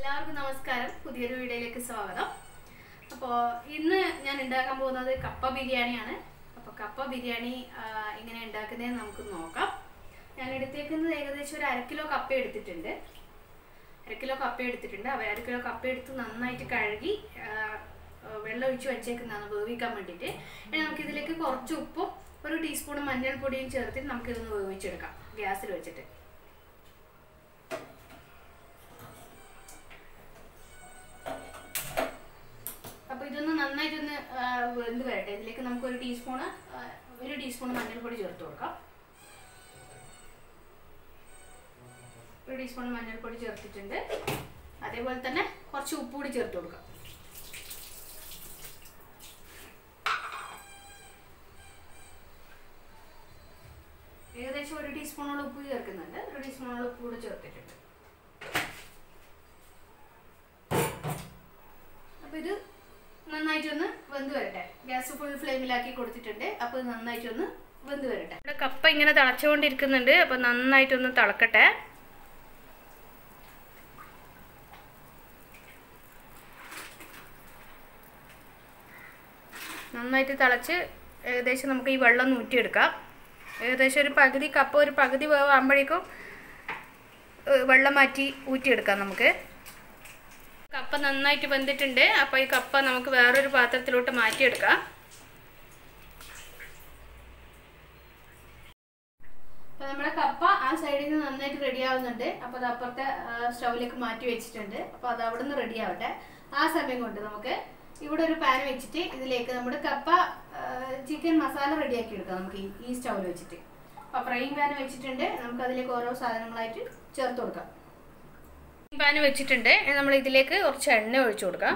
എല്ലാവർക്കും നമസ്കാരം പുതിയൊരു വീഡിയോയിലേക്ക് സ്വാഗതം അപ്പോൾ ഇന്ന് ഞാൻ ഉണ്ടാക്കാൻ പോകുന്നത് കപ്പ ബിരിയാണിയാണ് അപ്പോൾ കപ്പ ബിരിയാണി ആ, എങ്ങനെ ഉണ്ടാക്കുന്നതെന്ന് നമുക്ക് നോക്കാം ഞാൻ എടുത്തേക്കുന്നത് ഏകദേശം ഒരു അര കിലോ കപ്പ എടുത്തിട്ടുണ്ട് അര കിലോ കപ്പ എടുത്തിട്ടുണ്ട് അപ്പോൾ അര കിലോ കപ്പ എടുത്ത് നന്നായിട്ട് കഴുകി ആ, ആ, വെള്ളം ഒഴിച്ച് വെച്ചേക്കുന്നതാണ് വേവിക്കാൻ വേണ്ടിയിട്ട് ഇനി നമുക്കിതിലേക്ക് കുറച്ച് ഉപ്പും ഒരു ടീസ്പൂൺ മഞ്ഞൾപ്പൊടിയും ചേർത്തിട്ട് നമുക്കിതൊന്ന് വേവിച്ചെടുക്കാം ഗ്യാസിൽ വെച്ചിട്ട് അപ്പോൾ ഇതൊന്ന് നന്നായിട്ടൊന്ന് ആ, വെന്ത് വരട്ടെ ഇതിലേക്ക് നമുക്ക് ഒരു ടീസ്പൂണ് ആ, ഒരു ടീസ്പൂൺ മഞ്ഞൾപ്പൊടി ചേർത്ത് കൊടുക്കാം ഒരു ടീസ്പൂൺ മഞ്ഞൾപ്പൊടി ചേർത്തിട്ടുണ്ട് അതേപോലെ തന്നെ കുറച്ച് ഉപ്പ് കൂടി ചേർത്ത് കൊടുക്കാം ഏകദേശം ഒരു ടീസ്പൂണോളം ഉപ്പ് ചേർക്കുന്നുണ്ട് ഒരു ടീസ്പൂണോളം ഉപ്പ് കൂടി ചേർത്തിട്ടുണ്ട് അപ്പോൾ ഇത് നന്നായിട്ടൊന്ന് വെന്ത് വരട്ടെ ഗ്യാസ് ഫുൾ ഫ്ലെയിമിലാക്കി കൊടുത്തിട്ടുണ്ട് അപ്പോൾ ഇത് നന്നായിട്ടൊന്ന് വെന്ത് വരട്ടെ ഇവിടെ കപ്പ ഇങ്ങനെ തിളച്ചുകൊണ്ടിരിക്കുന്നുണ്ട് അപ്പോൾ നന്നായിട്ടൊന്ന് തിളക്കട്ടെ നന്നായിട്ട് തിളച്ച് ഏകദേശം നമുക്ക് ഈ വെള്ളം നൂറ്റിയെടുക്കാം ഏകദേശം ഒരു പകുതി കപ്പ ഒരു പകുതി വേവാകുമ്പോഴേക്കും ഏഹ് വെള്ളം മാറ്റി ഊറ്റിയെടുക്കാം നമുക്ക് കപ്പ നന്നായിട്ട് വെന്തിട്ടുണ്ട് അപ്പോൾ ഈ കപ്പ നമുക്ക് വേറൊരു പാത്രത്തിലോട്ട് മാറ്റിയെടുക്കാം അപ്പോൾ നമ്മുടെ കപ്പ ആ സൈഡിൽ നിന്ന് നന്നായിട്ട് റെഡി ആവുന്നുണ്ട് അപ്പോൾ അത് അപ്പുറത്തെ സ്റ്റൗവിലേക്ക് മാറ്റി വെച്ചിട്ടുണ്ട് അപ്പോൾ അത് അവിടെ നിന്ന് റെഡി ആവട്ടെ ആ സമയം കൊണ്ട് നമുക്ക് ഇവിടെ ഒരു പാൻ വെച്ചിട്ട് ഇതിലേക്ക് നമ്മുടെ കപ്പ ചിക്കൻ മസാല റെഡിയാക്കി എടുക്കാം നമുക്ക് ഈ- ഈ സ്റ്റൗവിൽ വെച്ചിട്ട് അപ്പോൾ ഫ്രൈയിങ് പാൻ വെച്ചിട്ടുണ്ട് നമുക്ക് അതിലേക്ക് ഓരോ സാധനങ്ങളായിട്ട് ചേർത്ത് കൊടുക്കാം പാൻ വെച്ചിട്ടുണ്ട് ഇനി നമ്മൾ ഇതിലേക്ക് കുറച്ച് എണ്ണ ഒഴിച്ചു കൊടുക്കാം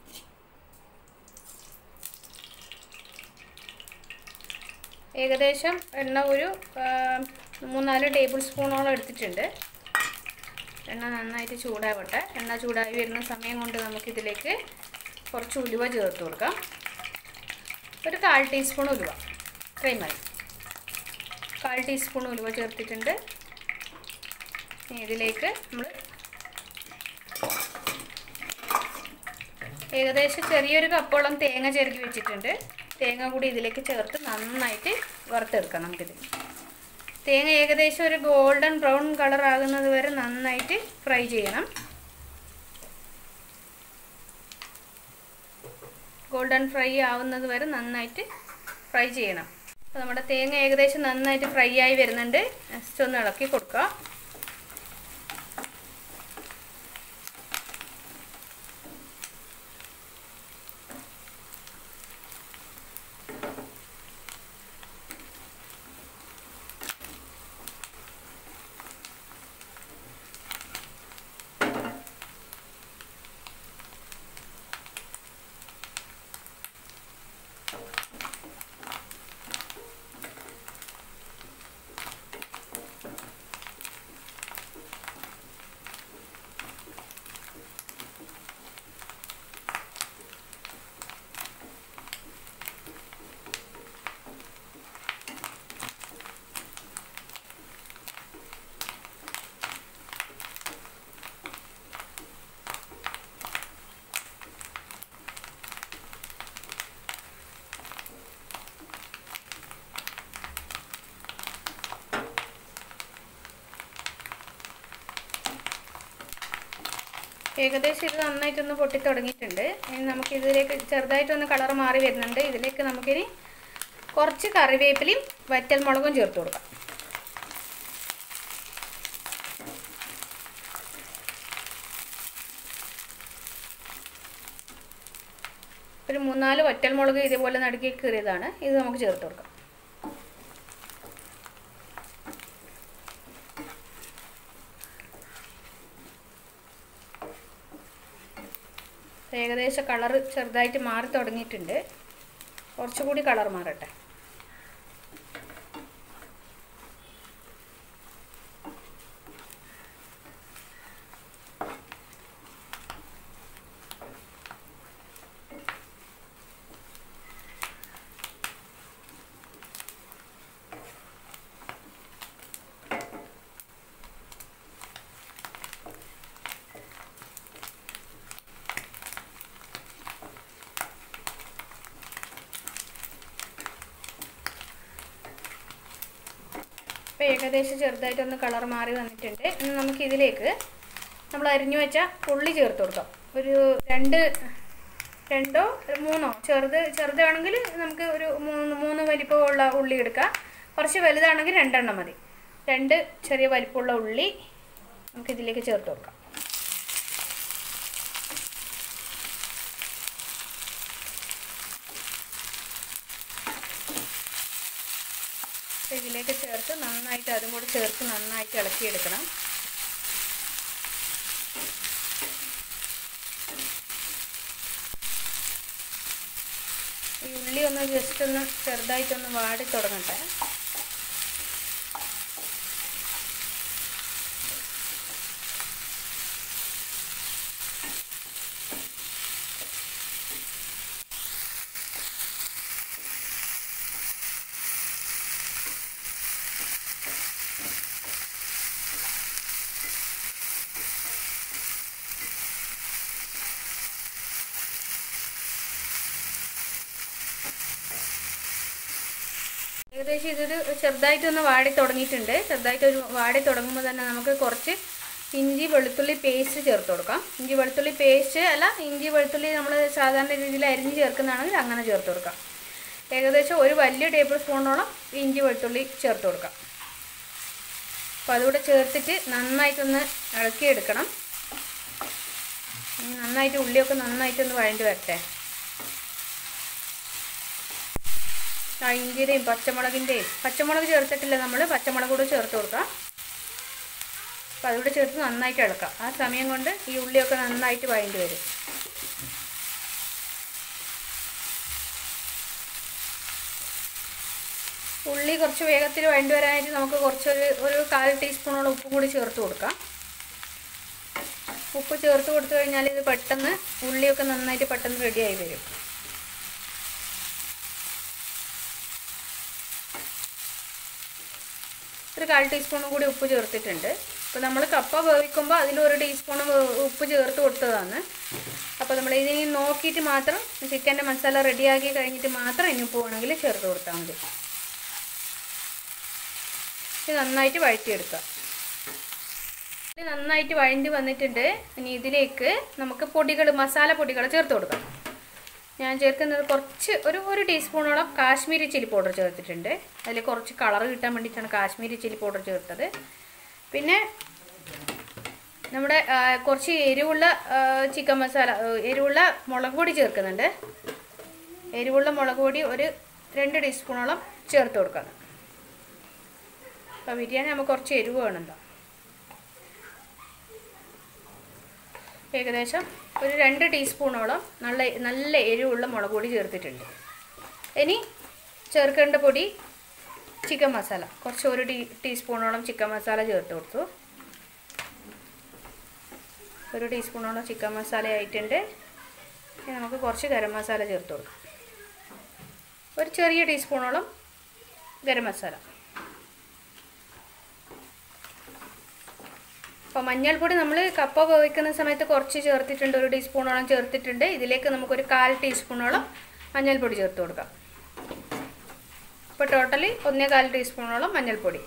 ഏകദേശം എണ്ണ ഒരു ആ, മൂന്നാല് ടേബിൾ സ്പൂണോളം എടുത്തിട്ടുണ്ട് എണ്ണ നന്നായിട്ട് ചൂടാവട്ടെ എണ്ണ ചൂടായി വരുന്ന സമയം കൊണ്ട് നമുക്കിതിലേക്ക് കുറച്ച് ഉലുവ ചേർത്ത് കൊടുക്കാം ഒരു കാൽ ടീസ്പൂൺ ഉലുവ ഇത്രയും മതി കാൽ ടീസ്പൂൺ ഉലുവ ചേർത്തിട്ടുണ്ട് ഇനി ഇതിലേക്ക് നമ്മൾ ഏകദേശം ചെറിയൊരു കപ്പോളം തേങ്ങ ചെറുക്കി വെച്ചിട്ടുണ്ട് തേങ്ങ കൂടി ഇതിലേക്ക് ചേർത്ത് നന്നായിട്ട് വറുത്തെടുക്കാം നമുക്കിത് തേങ്ങ ഏകദേശം ഒരു ഗോൾഡൻ ബ്രൗൺ കളർ ആകുന്നത് വരെ നന്നായിട്ട് ഫ്രൈ ചെയ്യണം ഗോൾഡൻ ഫ്രൈ ആവുന്നത് വരെ നന്നായിട്ട് ഫ്രൈ ചെയ്യണം അപ്പോൾ നമ്മുടെ തേങ്ങ ഏകദേശം നന്നായിട്ട് ഫ്രൈ ആയി വരുന്നുണ്ട് ജസ്റ്റ് ഒന്ന് ഇളക്കി കൊടുക്കുക ഏകദേശം ഇത് നന്നായിട്ടൊന്ന് പൊട്ടി തുടങ്ങിയിട്ടുണ്ട് ഇനി നമുക്ക് ഇതിലേക്ക് ചെറുതായിട്ടൊന്ന് കളർ മാറി വരുന്നുണ്ട് ഇതിലേക്ക് നമുക്കിനി കുറച്ച് കറിവേപ്പിലയും വറ്റൽ മുളകും ചേർത്ത് കൊടുക്കാം ഒരു മൂന്നാല് വറ്റൽ മുളക് ഇതേപോലെ നടുക്കി കീറിയതാണ് ഇത് നമുക്ക് ചേർത്ത് കൊടുക്കാം ഏകദേശം കളർ ചെറുതായിട്ട് മാറി തുടങ്ങിയിട്ടുണ്ട് കുറച്ചുകൂടി കളർ മാറട്ടെ ഏകദേശം ചെറുതായിട്ടൊന്ന് കളർ മാറി വന്നിട്ടുണ്ട് ഇനി നമുക്ക് ഇതിലേക്ക് നമ്മൾ അരിഞ്ഞു വെച്ച ഉള്ളി ചേർത്ത് കൊടുക്കാം ഒരു രണ്ട് രണ്ടോ മൂന്നോ ചെറുത് ചെറുതാണെങ്കിൽ നമുക്ക് ഒരു മൂന്ന് മൂന്ന് വലിപ്പമുള്ള ഉള്ളി എടുക്കാം കുറച്ച് വലുതാണെങ്കിൽ രണ്ടെണ്ണം മതി രണ്ട് ചെറിയ വലിപ്പമുള്ള ഉള്ളി നമുക്ക് ഇതിലേക്ക് ചേർത്ത് കൊടുക്കാം ഇതിലേക്ക് ചേർത്ത് നന്നായിട്ട് അതും കൂടി ചേർത്ത് നന്നായിട്ട് ഇളക്കിയെടുക്കണം ഈ ഉള്ളി ഒന്ന് ജസ്റ്റ് ഒന്ന് ചെറുതായിട്ടൊന്ന് വാടി തുടങ്ങട്ടെ ഏകദേശം ഇതൊരു ചെറുതായിട്ടൊന്ന് വാടി തുടങ്ങിയിട്ടുണ്ട് ചെറുതായിട്ട് ഒരു വാടി തുടങ്ങുമ്പോൾ തന്നെ നമുക്ക് കുറച്ച് ഇഞ്ചി വെളുത്തുള്ളി പേസ്റ്റ് ചേർത്ത് കൊടുക്കാം ഇഞ്ചി വെളുത്തുള്ളി പേസ്റ്റ് അല്ല ഇഞ്ചി വെളുത്തുള്ളി നമ്മൾ സാധാരണ രീതിയിൽ അരിഞ്ഞ് ചേർക്കുന്നതാണെങ്കിൽ അങ്ങനെ ചേർത്ത് കൊടുക്കാം ഏകദേശം ഒരു വലിയ ടേബിൾ സ്പൂണോളം ഇഞ്ചി വെളുത്തുള്ളി ചേർത്ത് കൊടുക്കാം അപ്പോൾ അതുകൂടെ ചേർത്തിട്ട് നന്നായിട്ടൊന്ന് ഇളക്കിയെടുക്കണം ഇനി നന്നായിട്ട് ഉള്ളിയൊക്കെ നന്നായിട്ടൊന്ന് വഴണ്ടി വരട്ടെ ആ ഇഞ്ചിയുടെയും പച്ചമുളകിൻ്റെയും പച്ചമുളക് ചേർത്തിട്ടില്ല നമ്മൾ പച്ചമുളക് കൂടെ ചേർത്ത് കൊടുക്കാം അപ്പോൾ അതുകൂടെ ചേർത്ത് നന്നായിട്ട് ഇളക്കാം ആ സമയം കൊണ്ട് ഈ ഉള്ളിയൊക്കെ നന്നായിട്ട് വഴണ്ടി വരും ഉള്ളി കുറച്ച് വേഗത്തിൽ വഴണ്ടി വരാനായിട്ട് നമുക്ക് കുറച്ചൊരു ഒരു കാൽ ടീസ്പൂണോളം ഉപ്പും കൂടി ചേർത്ത് കൊടുക്കാം ഉപ്പ് ചേർത്ത് കൊടുത്തു കഴിഞ്ഞാൽ ഇത് പെട്ടെന്ന് ഉള്ളിയൊക്കെ നന്നായിട്ട് പെട്ടെന്ന് റെഡിയായി വരും ഒരു കാൽ ടീസ്പൂണും കൂടി ഉപ്പ് ചേർത്തിട്ടുണ്ട് അപ്പോൾ നമ്മൾ കപ്പ വേവിക്കുമ്പോൾ അതിലൊരു ടീസ്പൂൺ ഉപ്പ് ചേർത്ത് കൊടുത്തതാണ് അപ്പോൾ നമ്മൾ ഇതിനി നോക്കിയിട്ട് മാത്രം ചിക്കൻ്റെ മസാല റെഡിയാക്കി കഴിഞ്ഞിട്ട് മാത്രം ഇനി ഉപ്പ് വേണമെങ്കിൽ ചേർത്ത് കൊടുത്താൽ മതി ഇത് നന്നായിട്ട് വഴറ്റിയെടുക്കുക ഇത് നന്നായിട്ട് വഴണ്ടി വന്നിട്ടുണ്ട് ഇനി ഇതിലേക്ക് നമുക്ക് പൊടികൾ മസാല പൊടികൾ ചേർത്ത് കൊടുക്കാം ഞാൻ ചേർക്കുന്നത് കുറച്ച് ഒരു ഒരു ടീസ്പൂണോളം കാശ്മീരി ചില്ലി പൗഡർ ചേർത്തിട്ടുണ്ട് അതിൽ കുറച്ച് കളർ കിട്ടാൻ വേണ്ടിയിട്ടാണ് കാശ്മീരി ചില്ലി പൗഡർ ചേർത്തത് പിന്നെ നമ്മുടെ ആ, കുറച്ച് എരിവുള്ള ആ, ചിക്കൻ മസാല ആ, എരിവുള്ള മുളക് പൊടി ചേർക്കുന്നുണ്ട് എരിവുള്ള മുളക് പൊടി ഒരു രണ്ട് ടീസ്പൂണോളം ചേർത്ത് കൊടുക്കാം അപ്പോൾ ബിരിയാണി നമുക്ക് കുറച്ച് എരിവ് വേണമല്ലോ ഏകദേശം ഒരു രണ്ട് ടീസ്പൂണോളം നല്ല നല്ല എരിവുള്ള മുളക് പൊടി ചേർത്തിട്ടുണ്ട് ഇനി ചേർക്കേണ്ട പൊടി ചിക്കൻ മസാല കുറച്ച് ഒരു ടീ ടീസ്പൂണോളം ചിക്കൻ മസാല ചേർത്ത് കൊടുത്തു ഒരു ടീസ്പൂണോളം ചിക്കൻ മസാല ആയിട്ടുണ്ട് ഇനി നമുക്ക് കുറച്ച് ഗരം മസാല ചേർത്ത് കൊടുക്കാം ഒരു ചെറിയ ടീസ്പൂണോളം ഗരം മസാല അപ്പോൾ മഞ്ഞൾപ്പൊടി നമ്മൾ കപ്പ വേവിക്കുന്ന സമയത്ത് കുറച്ച് ചേർത്തിട്ടുണ്ട് ഒരു ടീസ്പൂണോളം ചേർത്തിട്ടുണ്ട് ഇതിലേക്ക് നമുക്കൊരു കാൽ ടീസ്പൂണോളം മഞ്ഞൾപ്പൊടി ചേർത്ത് കൊടുക്കാം ഇപ്പോൾ ടോട്ടലി ഒന്നേ കാൽ ടീസ്പൂണോളം മഞ്ഞൾപ്പൊടി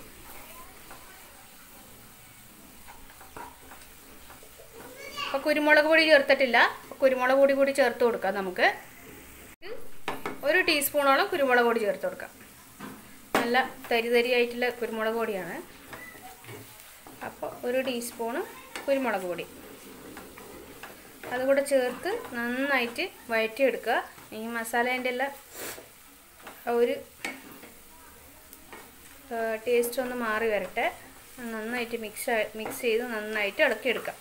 അപ്പോൾ കുരുമുളക് പൊടി ചേർത്തിട്ടില്ല കുരുമുളക് പൊടി കൂടി ചേർത്ത് കൊടുക്കാം നമുക്ക് ഒരു ടീസ്പൂണോളം കുരുമുളക് പൊടി ചേർത്ത് കൊടുക്കാം നല്ല തരി തരിയായിട്ടുള്ള കുരുമുളക് പൊടിയാണ് അപ്പോൾ ഒരു ടീസ്പൂണ് കുരുമുളക് പൊടി അതുകൂടെ ചേർത്ത് നന്നായിട്ട് വഴറ്റിയെടുക്കുക ഈ മസാലേൻ്റെ എല്ലാം ആ ഒരു ടേസ്റ്റ് ഒന്ന് മാറി വരട്ടെ നന്നായിട്ട് മിക്സ് മിക്സ് ചെയ്ത് നന്നായിട്ട് ഇളക്കിയെടുക്കാം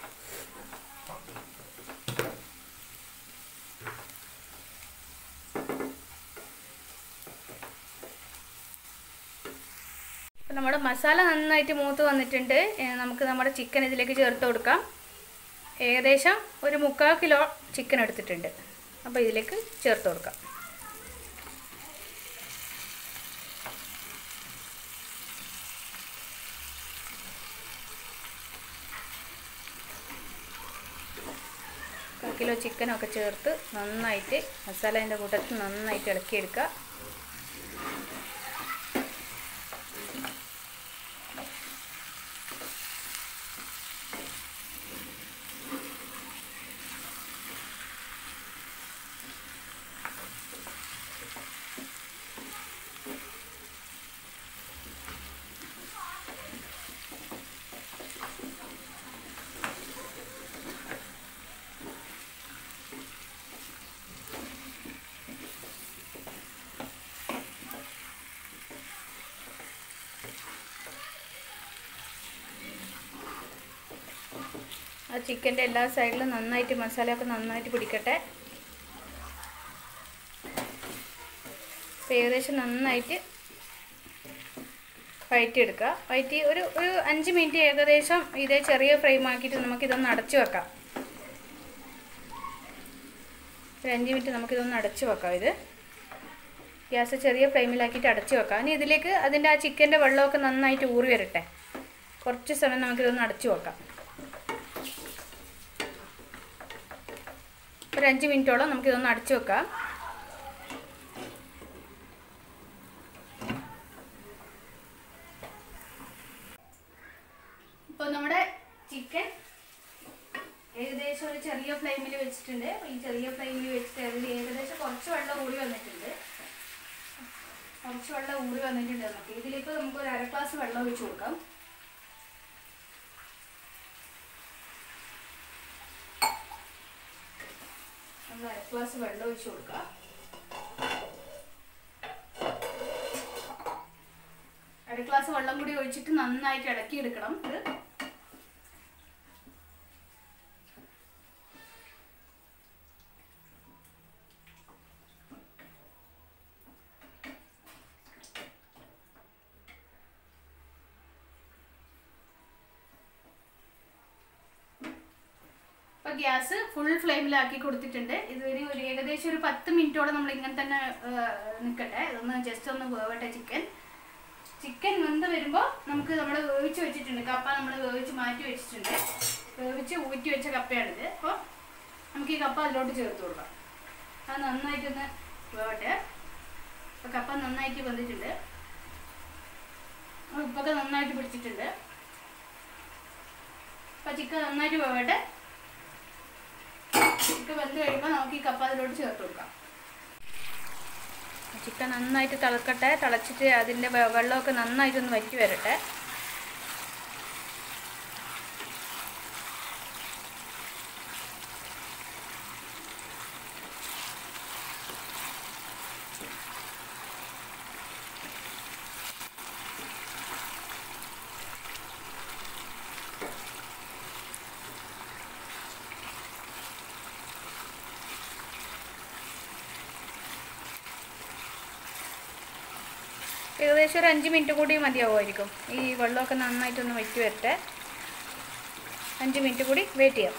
അപ്പം നമ്മുടെ മസാല നന്നായിട്ട് മൂത്ത് വന്നിട്ടുണ്ട് ഏ, നമുക്ക് നമ്മുടെ ചിക്കൻ ഇതിലേക്ക് ചേർത്ത് കൊടുക്കാം ഏകദേശം ഒരു മുക്കാൽ കിലോ ചിക്കൻ എടുത്തിട്ടുണ്ട് അപ്പോൾ ഇതിലേക്ക് ചേർത്ത് കൊടുക്കാം കാൽ കിലോ ചിക്കനൊക്കെ ചേർത്ത് നന്നായിട്ട് മസാലേൻ്റെ കൂട്ടത്തിൽ നന്നായിട്ട് ഇളക്കിയെടുക്കുക ആ ചിക്കൻ്റെ എല്ലാ സൈഡിലും നന്നായിട്ട് മസാലയൊക്കെ നന്നായിട്ട് പിടിക്കട്ടെ അപ്പോൾ ഏകദേശം നന്നായിട്ട് വഴറ്റിയെടുക്കുക വഴറ്റി ഒരു ഒരു അഞ്ച് മിനിറ്റ് ഏകദേശം ഇതേ ചെറിയ ഫ്ലെയിം ആക്കിയിട്ട് നമുക്കിതൊന്ന് അടച്ചു വെക്കാം ഒരു അഞ്ച് മിനിറ്റ് നമുക്കിതൊന്ന് അടച്ചു വെക്കാം ഇത് ഗ്യാസ് ചെറിയ ഫ്ലെയിമിലാക്കിയിട്ട് അടച്ചു വെക്കാം ഇനി ഇതിലേക്ക് അതിൻ്റെ ആ ചിക്കൻ്റെ വെള്ളമൊക്കെ നന്നായിട്ട് ഊറി വരട്ടെ കുറച്ച് സമയം നമുക്കിതൊന്ന് അടച്ചു വെക്കാം ഒരു അഞ്ച് മിനിറ്റോളം നമുക്കിതൊന്ന് അടച്ചു വെക്കാം ഇപ്പോൾ നമ്മുടെ ചിക്കൻ ഏകദേശം ഒരു ചെറിയ ഫ്ലെയിമിൽ വെച്ചിട്ടുണ്ട് അപ്പോൾ ഈ ചെറിയ ഫ്ലെയിമിൽ വെച്ചിട്ട് അതിൽ ഏകദേശം കുറച്ച് വെള്ളം ഊറി വന്നിട്ടുണ്ട് കുറച്ച് വെള്ളം ഊറി വന്നിട്ടുണ്ട് നമുക്ക് ഇതിലേക്ക് നമുക്ക് ഒരു അര ഗ്ലാസ് വെള്ളം ഒഴിച്ച് കൊടുക്കാം നമ്മൾ അര ഗ്ലാസ് വെള്ളം ഒഴിച്ച് കൊടുക്കാം അര ഗ്ലാസ് വെള്ളം കൂടി ഒഴിച്ചിട്ട് നന്നായിട്ട് ഇളക്കി എടുക്കണം ഇത് ഇപ്പൊ ഗ്യാസ് ഫുൾ ഫ്ലെയിമിലാക്കി കൊടുത്തിട്ടുണ്ട് ഇത് ഇനി ഒരു ഏകദേശം ഒരു പത്ത് മിനിറ്റോളം നമ്മൾ ഇങ്ങനെ തന്നെ നിൽക്കട്ടെ ഇതൊന്ന് ജസ്റ്റ് ഒന്ന് വേവട്ടെ ചിക്കൻ ചിക്കൻ വെന്ത് വരുമ്പോൾ നമുക്ക് നമ്മൾ വേവിച്ച് വെച്ചിട്ടുണ്ട് കപ്പ നമ്മൾ വേവിച്ച് മാറ്റി വെച്ചിട്ടുണ്ട് വേവിച്ച് ഊറ്റി വെച്ച കപ്പയാണിത് അപ്പോൾ നമുക്ക് ഈ കപ്പ അതിലോട്ട് ചേർത്ത് കൊടുക്കാം അത് നന്നായിട്ടൊന്ന് വേവട്ടെ അപ്പോൾ കപ്പ നന്നായിട്ട് വെന്തിട്ടുണ്ട് ഉപ്പൊക്കെ നന്നായിട്ട് പിടിച്ചിട്ടുണ്ട് അപ്പോൾ ചിക്കൻ നന്നായിട്ട് വേവട്ടെ ചിക്കൻ വെന്ത് കഴിയുമ്പോൾ നമുക്ക് ഈ കപ്പ അതിലോട്ട് ചേർത്ത് കൊടുക്കാം ചിക്കൻ നന്നായിട്ട് തിളക്കട്ടെ തിളച്ചിട്ട് അതിൻ്റെ വെ- വെള്ളമൊക്കെ നന്നായിട്ടൊന്ന് വറ്റി വരട്ടെ ഏകദേശം ഒരു അഞ്ച് മിനിറ്റ് കൂടി മതിയാവുമായിരിക്കും ഈ വെള്ളമൊക്കെ നന്നായിട്ടൊന്ന് വറ്റി വരട്ടെ അഞ്ച് മിനിറ്റ് കൂടി വെയിറ്റ് ചെയ്യാം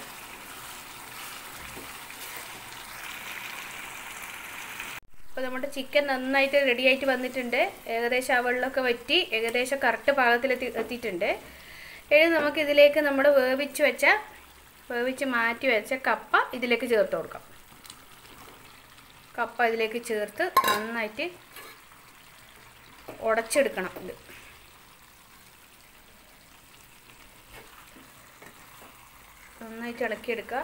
അപ്പോൾ നമ്മുടെ ചിക്കൻ നന്നായിട്ട് റെഡി ആയിട്ട് വന്നിട്ടുണ്ട് ഏകദേശം ആ വെള്ളമൊക്കെ വറ്റി ഏകദേശം കറക്റ്റ് പാകത്തിൽ എത്തി എത്തിയിട്ടുണ്ട് ഇനി നമുക്ക് ഇതിലേക്ക് നമ്മൾ വേവിച്ച് വെച്ച വേവിച്ച് മാറ്റി വെച്ച കപ്പ ഇതിലേക്ക് ചേർത്ത് കൊടുക്കാം കപ്പ ഇതിലേക്ക് ചേർത്ത് നന്നായിട്ട് ഉടച്ചെടുക്കണം ഇത് നന്നായിട്ട് ഇളക്കിയെടുക്കുക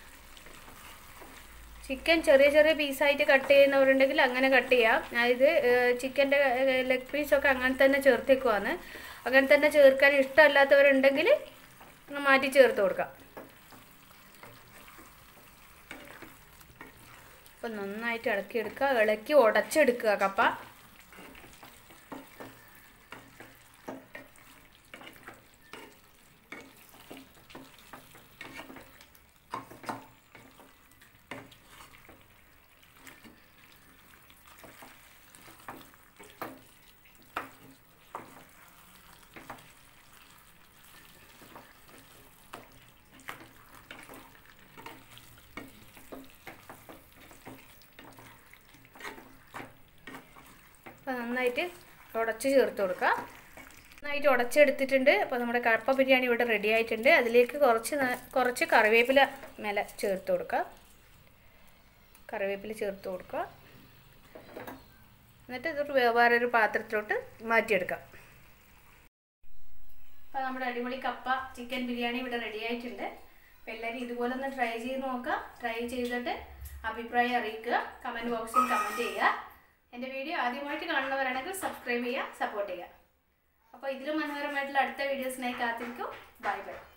ചിക്കൻ ചെറിയ ചെറിയ പീസായിട്ട് കട്ട് ചെയ്യുന്നവരുണ്ടെങ്കിൽ അങ്ങനെ കട്ട് ചെയ്യാം അതായത് ചിക്കൻ്റെ ലെഗ് പീസൊക്കെ അങ്ങനെ തന്നെ ചേർത്തേക്കുവാണ് അങ്ങനെ തന്നെ ചേർക്കാൻ ഇഷ്ടമല്ലാത്തവരുണ്ടെങ്കിൽ മാറ്റി ചേർത്ത് കൊടുക്കാം അപ്പം നന്നായിട്ട് ഇളക്കിയെടുക്കുക ഇളക്കി ഉടച്ചെടുക്കുക കപ്പ അപ്പോൾ നന്നായിട്ട് ഉടച്ച് ചേർത്ത് കൊടുക്കുക നന്നായിട്ട് ഉടച്ചെടുത്തിട്ടുണ്ട് അപ്പോൾ നമ്മുടെ കപ്പ ബിരിയാണി ഇവിടെ റെഡി ആയിട്ടുണ്ട് അതിലേക്ക് കുറച്ച് ന- കുറച്ച് കറിവേപ്പില മേലെ ചേർത്ത് കൊടുക്കുക കറിവേപ്പില ചേർത്ത് കൊടുക്കുക എന്നിട്ട് ഇതൊരു വേ- വേറൊരു പാത്രത്തിലോട്ട് മാറ്റിയെടുക്കാം അപ്പോൾ നമ്മുടെ അടിപൊളി കപ്പ ചിക്കൻ ബിരിയാണി ഇവിടെ റെഡി ആയിട്ടുണ്ട് അപ്പോൾ എല്ലാവരും ഇതുപോലെ ഒന്ന് ട്രൈ ചെയ്ത് നോക്കുക ട്രൈ ചെയ്തിട്ട് അഭിപ്രായം അറിയിക്കുക കമൻറ്റ് ബോക്സിൽ കമൻറ്റ് ചെയ്യുക എൻ്റെ വീഡിയോ ആദ്യമായിട്ട് കാണുന്നവരാണെങ്കിൽ സബ്സ്ക്രൈബ് ചെയ്യുക സപ്പോർട്ട് ചെയ്യുക അപ്പോൾ ഇതിലും മനോഹരമായിട്ടുള്ള അടുത്ത വീഡിയോസിനായി കാത്തിരിക്കും ബൈ ബൈ